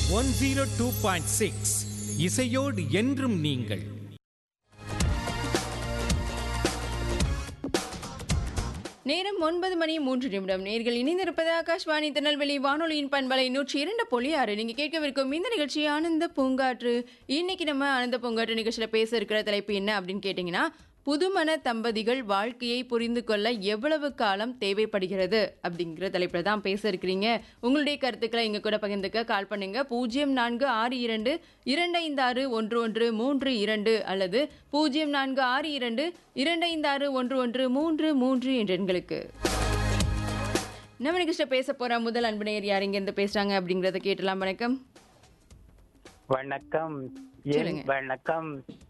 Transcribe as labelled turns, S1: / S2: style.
S1: One zero two point six இசையோடு என்றும் நீங்கள்
S2: நேரம் ஒன்பது மணி மூன்று நிமிடம் நேர்கள் இணைந்திருப்பது ஆகாஷ்வாணி திருநெல்வேலி வானொலியின் பண்பலை நூற்றி இரண்டு புள்ளி ஆறு நீங்க கேட்கவிருக்கும் இந்த நிகழ்ச்சி ஆனந்த பூங்காற்று இன்னைக்கு நம்ம ஆனந்த பூங்காற்று நிகழ்ச்சியில பேச இருக்கிற தலைப்பு என்ன அப்படின்னு கேட்டிங்கன்னா புதுமண தம்பதிகள் வாழ்க்கையை புரிந்து கொள்ள எவ்வளவு காலம் தேவைப்படுகிறது அப்படிங்கிற தலைப்பில் தான் பேச இருக்கிறீங்க உங்களுடைய கருத்துக்களை இங்க கூட பகிர்ந்துக்க கால் பண்ணுங்க பூஜ்ஜியம் நான்கு ஆறு இரண்டு இரண்டு ஐந்து ஆறு ஒன்று ஒன்று மூன்று இரண்டு அல்லது பூஜ்ஜியம் நான்கு ஆறு இரண்டு இரண்டு ஐந்து ஆறு ஒன்று ஒன்று மூன்று மூன்று என்ற எண்களுக்கு நம்ம நிகழ்ச்சியில் பேச போற முதல் அன்பனையர் யார் இங்கேருந்து பேசுறாங்க அப்படிங்கறத கேட்டலாம் வணக்கம்
S3: வணக்கம் என்
S2: சொல்லுங்க.
S3: வணக்கம்